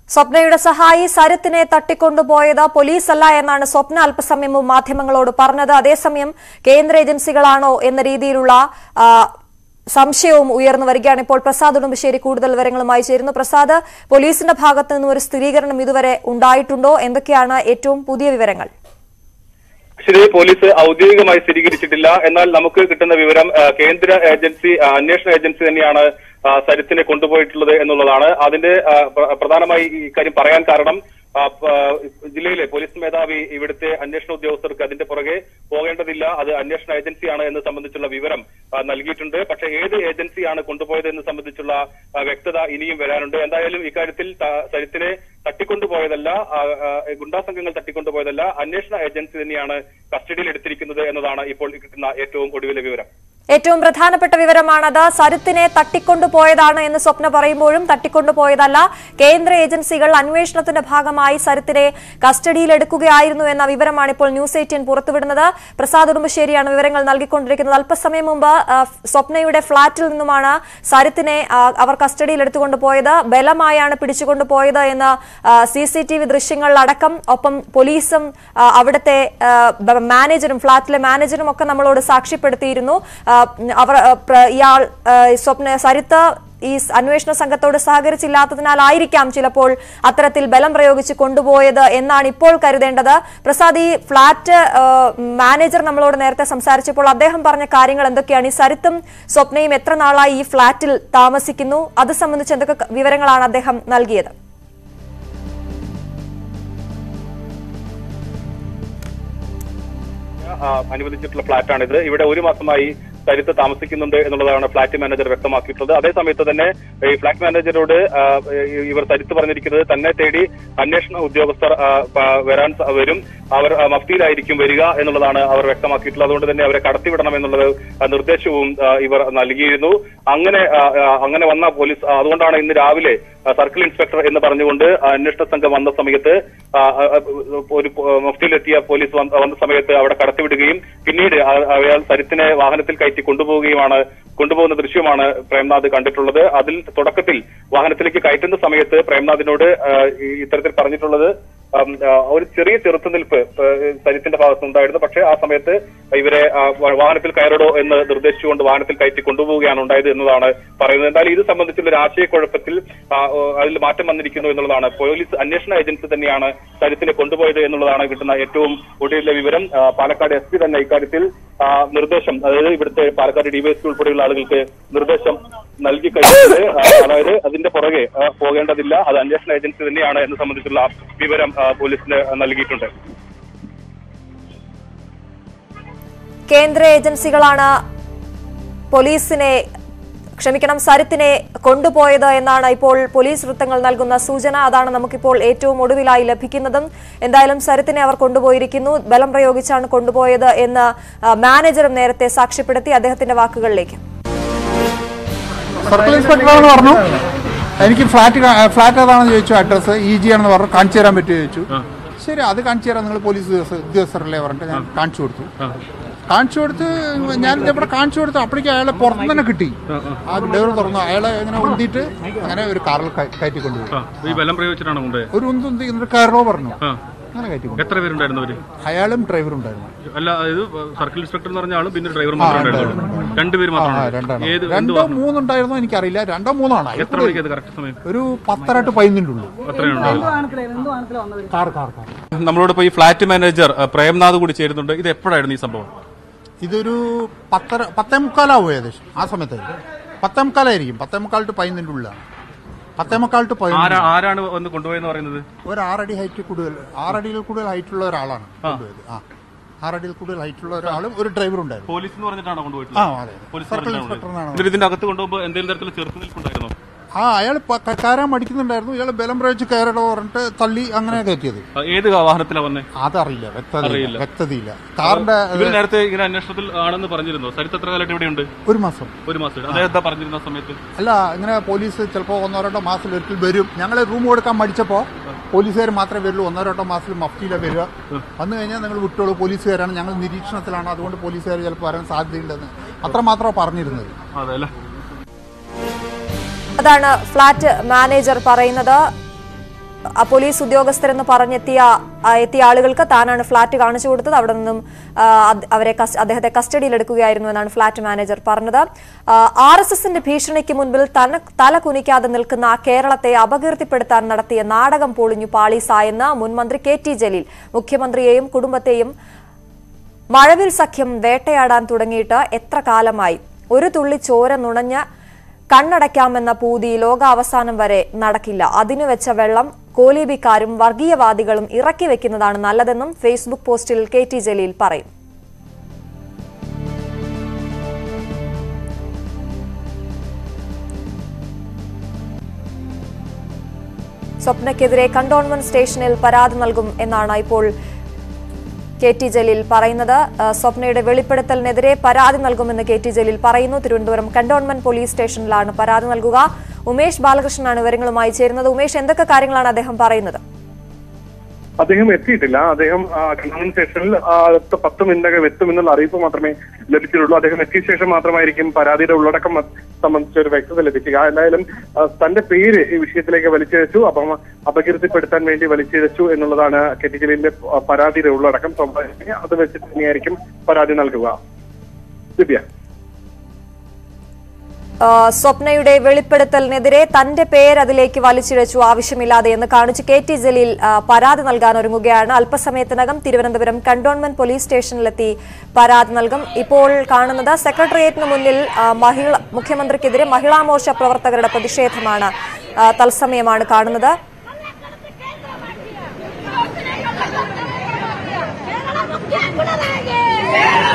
സ്വപ്നയുടെ സഹായി സരത്തിനെ തട്ടിക്കൊണ്ടുപോയത് പോലീസല്ല എന്നാണ് സ്വപ്ന അല്പസമയം മുമ്പ് മാധ്യമങ്ങളോട് പറഞ്ഞത് അതേസമയം കേന്ദ്ര ഏജൻസികളാണോ എന്ന രീതിയിലുള്ള ആ, സംശയവും ഉയർന്നു വരികയാണ് ഇപ്പോൾ പ്രസാദ് ഉടുമ്പശ്ശേരി കൂടുതൽ വിവരങ്ങളുമായി ചേരുന്നു പ്രസാദ് പോലീസിന്റെ ഭാഗത്തു നിന്നും ഒരു സ്ഥിരീകരണം ഇതുവരെ ഉണ്ടായിട്ടുണ്ടോ എന്തൊക്കെയാണ് ഏറ്റവും പുതിയ വിവരങ്ങൾ ശരി പോലീസ് ഔദ്യോഗികമായി സ്ഥിരീകരിച്ചിട്ടില്ല എന്നാൽ നമുക്ക് കിട്ടുന്ന വിവരം ആ, കേന്ദ്ര ഏജൻസി ആ, അന്വേഷണ ഏജൻസി തന്നെയാണ് ആ, സരിത്തിനെ കൊണ്ടുപോയിട്ടുള്ളത് എന്നുള്ളതാണ് അതിന്റെ ആ, പ്ര- പ്രധാനമായി ഈ കാര്യം പറയാൻ കാരണം ആ, പ- ജില്ലയിലെ പോലീസ് മേധാവി ഇവിടുത്തെ അന്വേഷണ ഉദ്യോഗസ്ഥർക്ക് അതിന്റെ പുറകെ പോകേണ്ടതില്ല അത് അന്വേഷണ ഏജൻസിയാണ് എന്ന് സംബന്ധിച്ചുള്ള വിവരം ആ, നൽകിയിട്ടുണ്ട് പക്ഷേ ഏത് ഏജൻസിയാണ് കൊണ്ടുപോയത് എന്ന് സംബന്ധിച്ചുള്ള ആ, വ്യക്തത ഇനിയും വരാനുണ്ട് എന്തായാലും ഇക്കാര്യത്തിൽ ത- സരിത്തിനെ തട്ടിക്കൊണ്ടുപോയതല്ല ആ, ആ, ഗുണ്ടാ സംഘങ്ങൾ തട്ടിക്കൊണ്ടുപോയതല്ല അന്വേഷണ ഏജൻസി തന്നെയാണ് കസ്റ്റഡിയിൽ എടുത്തിരിക്കുന്നത് എന്നതാണ് ഇപ്പോൾ കിട്ടുന്ന ഏറ്റവും ഒടുവിലെ വിവരം ഏറ്റവും പ്രധാനപ്പെട്ട വിവരമാണത് സരിത്തിനെ തട്ടിക്കൊണ്ടുപോയതാണ് എന്ന് സ്വപ്ന പറയുമ്പോഴും തട്ടിക്കൊണ്ടുപോയതല്ല കേന്ദ്ര ഏജൻസികൾ അന്വേഷണത്തിന്റെ ഭാഗമായി സരിത്തിനെ കസ്റ്റഡിയിലെടുക്കുകയായിരുന്നു എന്ന വിവരമാണ് ഇപ്പോൾ ന്യൂസ് എയ്റ്റീൻ പുറത്തുവിടുന്നത് പ്രസാദ് ഉടുമ്പശ്ശേരിയാണ് വിവരങ്ങൾ നൽകിക്കൊണ്ടിരിക്കുന്നത് അല്പസമയം മുമ്പ് ആ, സ്വപ്നയുടെ ഫ്ളാറ്റിൽ നിന്നുമാണ് സരിത്തിനെ ആ, അവർ കസ്റ്റഡിയിലെടുത്തുകൊണ്ട് പോയത് ബലമായാണ് പിടിച്ചുകൊണ്ടുപോയത് എന്ന് സി സി ടി വി ദൃശ്യങ്ങളിലടക്കം ഒപ്പം പോലീസും ആ, അവിടുത്തെ ആ, ബ- മാനേജരും ഫ്ളാറ്റിലെ മാനേജരും ഒക്കെ നമ്മളോട് സാക്ഷ്യപ്പെടുത്തിയിരുന്നു ആ, അവർ ആ, പ്ര- ഇയാൾ ആ, സ്വപ്ന സരിത്ത് ഈ സ് അന്വേഷണ സംഘത്തോട് സഹകരിച്ചില്ലാത്തതിനാലായിരിക്കാം ചിലപ്പോൾ അത്തരത്തിൽ ബലം പ്രയോഗിച്ച് കൊണ്ടുപോയത് എന്നാണ് ഇപ്പോൾ കരുതേണ്ടത് പ്രസാദ് ഈ ഫ്ളാറ്റ് ആ, മാനേജർ നമ്മളോട് നേരത്തെ സംസാരിച്ചപ്പോൾ അദ്ദേഹം പറഞ്ഞ കാര്യങ്ങൾ എന്തൊക്കെയാണ് ഈ സരിത്തും സ്വപ്നയും എത്ര നാളായി ഈ ഫ്ളാറ്റിൽ താമസിക്കുന്നു അത് സംബന്ധിച്ച് എന്തൊക്കെ ക- വിവരങ്ങളാണ് അദ്ദേഹം നൽകിയത് ആ, അനുവദിച്ചിട്ടുള്ള ഫ്ളാറ്റാണിത് ഇവിടെ ഒരു മാസമായി സരിത്ത് താമസിക്കുന്നുണ്ട് എന്നുള്ളതാണ് ഫ്ളാറ്റ് മാനേജർ വ്യക്തമാക്കിയിട്ടുള്ളത് അതേസമയത്ത് തന്നെ ഈ ഫ്ളാറ്റ് മാനേജരോട് ആ, ഈ- ഇവർ സരിത്ത് പറഞ്ഞിരിക്കുന്നത് തന്നെ തേടി അന്വേഷണ ഉദ്യോഗസ്ഥർ ആ, പ- വരാൻ സ- വരും അവർ ആ, മഫ്തിയിലായിരിക്കും വരിക എന്നുള്ളതാണ് അവർ വ്യക്തമാക്കിയിട്ടുള്ളത് അതുകൊണ്ട് തന്നെ അവരെ കടത്തിവിടണം എന്നുള്ള ആ, നിർദ്ദേശവും ആ, ഇവർ നൽകിയിരുന്നു അങ്ങനെ ആ, ആ, അങ്ങനെ വന്ന പോലീസ് ആ, അതുകൊണ്ടാണ് ഇന്ന് രാവിലെ ആ, സർക്കിൾ ഇൻസ്പെക്ടർ എന്ന് പറഞ്ഞുകൊണ്ട് ആ, അന്വേഷണ സംഘം വന്ന സമയത്ത് ആ, ആ, ഒരു പോ- മഫ്തിയിലെത്തിയ പോലീസ് വന്ന വന്ന സമയത്ത് അവിടെ കടത്തിവിടുകയും പിന്നീട് ആ- അയാൾ സരിത്തിനെ വാഹനത്തിൽ കയറ്റി കൊണ്ടുപോവുകയുമാണ് കൊണ്ടുപോകുന്ന ദൃശ്യമാണ് പ്രേംനാഥ് കണ്ടിട്ടുള്ളത് അതിൽ തുടക്കത്തിൽ വാഹനത്തിലേക്ക് കയറ്റുന്ന സമയത്ത് പ്രേംനാഥിനോട് ആ, ഈ ഇത്തരത്തിൽ പറഞ്ഞിട്ടുള്ളത് ഉം, ആ, ഒരു ചെറിയ ചെറുത്തുനിൽപ്പ് ആ, സരിത്തിന്റെ ഭാഗത്തുനിന്നുണ്ടായിരുന്നു പക്ഷേ ആ സമയത്ത് ഇവരെ ആ, വ- വാഹനത്തിൽ കയറടോ എന്ന് നിർദ്ദേശിച്ചുകൊണ്ട് വാഹനത്തിൽ കയറ്റി കൊണ്ടുപോവുകയാണ് ഉണ്ടായത് എന്നതാണ് പറയുന്നത് എന്തായാലും ഇത് സംബന്ധിച്ചുള്ള ഒരു ആശയക്കുഴപ്പത്തിൽ ആ, ഓ, അതിൽ മാറ്റം വന്നിരിക്കുന്നു എന്നുള്ളതാണ് പോലീസ് അന്വേഷണ ഏജൻസി തന്നെയാണ് സരിത്തിനെ കൊണ്ടുപോയത് എന്നുള്ളതാണ് കിട്ടുന്ന ഏറ്റവും ഒടുവിലെ വിവരം ആ, പാലക്കാട് എസ് പി തന്നെ ഇക്കാര്യത്തിൽ ആ, നിർദ്ദേശം അതായത് ഇവിടുത്തെ പാലക്കാട് ഡിവൈഎസ്പി ഉൾപ്പെടെയുള്ള ആളുകൾക്ക് നിർദ്ദേശം നൽകി കഴിഞ്ഞിട്ടുണ്ട് ആ, അതായത് അതിന്റെ പുറകെ ആ, പോകേണ്ടതില്ല അത് അന്വേഷണ ഏജൻസി തന്നെയാണ് എന്ന് സംബന്ധിച്ചുള്ള വിവരം ആ, പോലീസിന് നൽകിയിട്ടുണ്ട് കേന്ദ്ര ഏജൻസികളാണ് പോലീസിനെ ക്ഷമിക്കണം സരിത്തിനെ കൊണ്ടുപോയത് എന്നാണ് ഇപ്പോൾ പോലീസ് വൃത്തങ്ങൾ നൽകുന്ന സൂചന അതാണ് നമുക്കിപ്പോൾ ഏറ്റവും ഒടുവിലായി ലഭിക്കുന്നതും എന്തായാലും സരിത്തിനെ അവർ കൊണ്ടുപോയിരിക്കുന്നു ബലം പ്രയോഗിച്ചാണ് കൊണ്ടുപോയത് എന്ന് ആ, മാനേജറും നേരത്തെ സാക്ഷ്യപ്പെടുത്തി അദ്ദേഹത്തിന്റെ വാക്കുകളിലേക്ക് സർക്കിൾ ഇൻസ്പെക്ടറാണെന്ന് പറഞ്ഞു എനിക്ക് ഫ്ലാറ്റ് കാ- ഫ്ലാറ്റ് ഏതാണെന്ന് ചോദിച്ചു അഡ്രസ്സ് ഇ ജി ആണെന്ന് പറഞ്ഞു കാണിച്ചു തരാൻ പറ്റുമോ ചോദിച്ചു ശരി അത് കാണിച്ചു തരാം നിങ്ങൾ പോലീസ് ഉദ്യോഗസ്ഥ- ഉദ്യോഗസ്ഥരല്ലേ പറഞ്ഞിട്ട് ഞാൻ കാണിച്ചു കൊടുത്തു കാണിച്ചു കൊടുത്ത് ഞാൻ ഇവിടെ കാണിച്ചു കൊടുത്തു അപ്പോഴേക്കും അയാളെ പുറത്ത് തന്നെ കിട്ടി ആ ഡോർ തുറന്നു അയാളെ ഇങ്ങനെ ഉന്തിയിട്ട് അങ്ങനെ ഒരു കാറിൽ കയ- കയറ്റി കൊണ്ടുപോയി ആ, ഈ ബലം പ്രയോഗിച്ചിട്ടാണ് കൊണ്ടുപോയത് ഒരു ഉന്തി എന്നിട്ട് കയറോ പറഞ്ഞു ആ. അങ്ങനെ കയറ്റി കൊണ്ടുപോയി എത്ര പേരുണ്ടായിരുന്നു അവര് അയാളും ഡ്രൈവറും ഉണ്ടായിരുന്നു അല്ല അതായത് സർക്കിൾ ഇൻസ്പെക്ടർ എന്ന് പറഞ്ഞ ആളും പിന്നെ ഡ്രൈവർ മാത്രമേ ഉണ്ടായിരുന്നുള്ളൂ രണ്ടുപേര് ആ മാത്രമാണ് രണ്ടെണ്ണം ഏത് എന്ത് രണ്ടോ വാഹനം? മൂന്നുണ്ടായിരുന്നോ എനിക്കറിയില്ല രണ്ടോ മൂന്നാണ് അതിൽ എത്ര മണിക്ക് അത് കറക്റ്റ് സമയം ഒരു പത്തര ടു പതിനൊന്നിൻ്റെ ഉള്ളൂ അത്രയാണ് കാർ കാർ കാർ നമ്മളോട് ഇപ്പൊ ഈ ഫ്ലാറ്റ് മാനേജർ അഹ്, പ്രേംനാഥ് കൂടി ചേരുന്നുണ്ട് ഇത് എപ്പോഴായിരുന്നു ഈ സംഭവം ഇതൊരു പത്തര പത്തേ മുക്കാലാവും ഏകദേശം ആ സമയത്ത് പത്തേ മുക്കാലായിരിക്കും പത്തേ മുക്കാൽ ടു പതിനൊന്നിൻ്റെ ഉള്ളിലാണ് പത്തേ മുക്കാൽ ടു പതിനൊന്ന് ആരാ ആരാണ് വന്ന് കൊണ്ടുപോയെന്ന് പറയുന്നത് ഒരു ആറടി ഹൈറ്റ് കൂടുതൽ ആറടിയിൽ കൂടുതൽ ഹൈറ്റുള്ള ഒരാളാണ് കൊണ്ടുപോയത് ആ ആറടിയിൽ കൂടുതൽ ഹൈറ്റുള്ള ഒരാളും ഒരു ഡ്രൈവറും ഉണ്ടായിരുന്നു പോലീസ് എന്ന് പറഞ്ഞിട്ടാണോ ആ കൊണ്ടുപോയിട്ടുള്ളത് അതെ പോലീസ് സർക്കിൾ പറഞ്ഞിട്ടാണോ ഇൻസ്പെക്ടറിനാണ് കൊണ്ടുപോയത്? ഇതിന്റെ അകത്ത് കൊണ്ടുപോകുമ്പോൾ എന്തെങ്കിലും തരത്തിലുള്ള ചെറുത്തുനിൽപ്പുണ്ടായിരുന്നോ ആ അയാൾ കയറാൻ മടിക്കുന്നുണ്ടായിരുന്നു ഇയാൾ ബലം പ്രയോഗിച്ച് കയറടോ പറഞ്ഞിട്ട് തള്ളി അങ്ങനെ കയറ്റിയത് ആ, ഏത് വാഹനത്തിലാ വന്നേ അതറിയില്ല വ്യക്തത അറിയില്ല. വ്യക്തതയില്ല കാറിന്റെ ഇവര് നേരത്തെ ഇങ്ങനെ അന്വേഷണത്തിൽ ആണെന്ന് പറഞ്ഞിരുന്നു സരിത്ത് എത്ര കാലമായിട്ട് ഇവിടെയുണ്ട് ഒരു മാസം ഒരു മാസം അദ്ദേഹം എന്താ പറഞ്ഞിരുന്ന ആ സമയത്ത് അല്ല ഇങ്ങനെ പോലീസ് ചിലപ്പോൾ ഒന്നോ രണ്ടോ മാസത്തിൽ ഒരിക്കൽ വരും ഞങ്ങൾ റൂം കൊടുക്കാൻ മടിച്ചപ്പോൾ പോലീസുകാർ മാത്രമേ വരുള്ളൂ ഒന്നോ രണ്ടോ മാസത്തിൽ മഫ്റ്റിയിലാണ് വരിക വന്നു കഴിഞ്ഞാൽ നിങ്ങൾ വിട്ടോളൂ പോലീസുകാരാണ് ഞങ്ങൾ നിരീക്ഷണത്തിലാണ് അതുകൊണ്ട് പോലീസുകാർ ചിലപ്പോൾ വരാൻ സാധ്യതയുണ്ടെന്ന് അത്രമാത്രമാണ് പറഞ്ഞിരുന്നത് അതെ അല്ലേ അതാണ് ഫ്ളാറ്റ് മാനേജർ പറയുന്നത് ആ പോലീസ് ഉദ്യോഗസ്ഥരെന്ന് പറഞ്ഞെത്തിയ ആ, എത്തിയ ആളുകൾക്ക് താനാണ് ഫ്ളാറ്റ് കാണിച്ചു കൊടുത്തത് അവിടെ നിന്നും ആ, അത് അവരെ കസ്- അദ്ദേഹത്തെ കസ്റ്റഡിയിലെടുക്കുകയായിരുന്നു എന്നാണ് ഫ്ളാറ്റ് മാനേജർ പറഞ്ഞത് ആർ എസ് എസിന്റെ ഭീഷണിക്ക് മുൻപിൽ തന തല കുനിക്കാതെ നിൽക്കുന്ന കേരളത്തെ അപകീർത്തിപ്പെടുത്താൻ നടത്തിയ നാടകം പൊളിഞ്ഞു പാളീസായെന്ന് മുൻമന്ത്രി കെ ടി ജലീൽ മുഖ്യമന്ത്രിയെയും കുടുംബത്തെയും മഴവിൽ സഖ്യം വേട്ടയാടാൻ തുടങ്ങിയിട്ട് എത്ര കാലമായി ഒരു തുള്ളി ചോര നുണഞ്ഞ് കണ്ണടയ്ക്കാമെന്ന പൂതി ലോകാവസാനം വരെ നടക്കില്ല അതിനു വെച്ച വെള്ളം കോലീബിക്കാരും വർഗീയവാദികളും ഇറക്കി വെക്കുന്നതാണ് നല്ലതെന്നും ഫേസ്ബുക്ക് പോസ്റ്റിൽ കെ ടി ജലീൽ പറയും സ്വപ്നയ്ക്കെതിരെ കണ്ടോൺമെന്റ് സ്റ്റേഷനിൽ പരാതി നൽകും എന്നാണ് ഇപ്പോൾ കെ ടി ജലീൽ പറയുന്നത് ആ, സ്വപ്നയുടെ വെളിപ്പെടുത്തലിനെതിരെ പരാതി നൽകുമെന്ന് കെ ടി ജലീൽ പറയുന്നു തിരുവനന്തപുരം കണ്ടോൺമെന്റ് പോലീസ് സ്റ്റേഷനിലാണ് പരാതി നൽകുക ഉമേഷ് ബാലകൃഷ്ണനാണ് വിവരങ്ങളുമായി ചേരുന്നത് ഉമേഷ് എന്തൊക്കെ കാര്യങ്ങളാണ് അദ്ദേഹം പറയുന്നത് അദ്ദേഹം എത്തിയിട്ടില്ല അദ്ദേഹം ആ, കണ്ണൂർ സ്റ്റേഷനിൽ ആ, അടുത്ത പത്ത് മിനിറ്റകം എത്തുമെന്നുള്ള അറിയിപ്പ് മാത്രമേ ലഭിച്ചിട്ടുള്ളൂ അദ്ദേഹം എത്തിയ ശേഷം മാത്രമായിരിക്കും പരാതിയുടെ ഉള്ളടക്കം സംബന്ധിച്ച ഒരു വ്യക്തത ലഭിക്കുക എന്തായാലും ആ, തന്റെ പേര് ഈ വിഷയത്തിലേക്ക് വലിച്ചിഴച്ചു അപ്പം അപകീർത്തിപ്പെടുത്താൻ വേണ്ടി വലിച്ചിഴച്ചു എന്നുള്ളതാണ് കെ ടി ജലീലിന്റെ ആ, പരാതിയുടെ ഉള്ളടക്കം സ്വാഭാവികമായി അത് വെച്ചിട്ട് തന്നെയായിരിക്കും പരാതി നൽകുക ദിവ്യ ആ, സ്വപ്നയുടെ വെളിപ്പെടുത്തലിനെതിരെ തന്റെ പേര് അതിലേക്ക് വലിച്ചിഴച്ചു ആവശ്യമില്ലാതെ എന്ന് കാണിച്ച് കെ ടി ജലീൽ ആ, പരാതി നൽകാൻ ഒരുങ്ങുകയാണ് അല്പസമയത്തിനകം തിരുവനന്തപുരം കണ്ടോൺമെന്റ് പോലീസ് സ്റ്റേഷനിലെത്തി പരാതി നൽകും ഇപ്പോൾ കാണുന്നത് സെക്രട്ടേറിയറ്റിന് മുന്നിൽ ആ, മഹിള മുഖ്യമന്ത്രിക്കെതിരെ മഹിളാ മോർച്ച പ്രവർത്തകരുടെ പ്രതിഷേധമാണ് ആ, തത്സമയമാണ് കാണുന്നത് കേരള മുഖ്യമന്ത്രി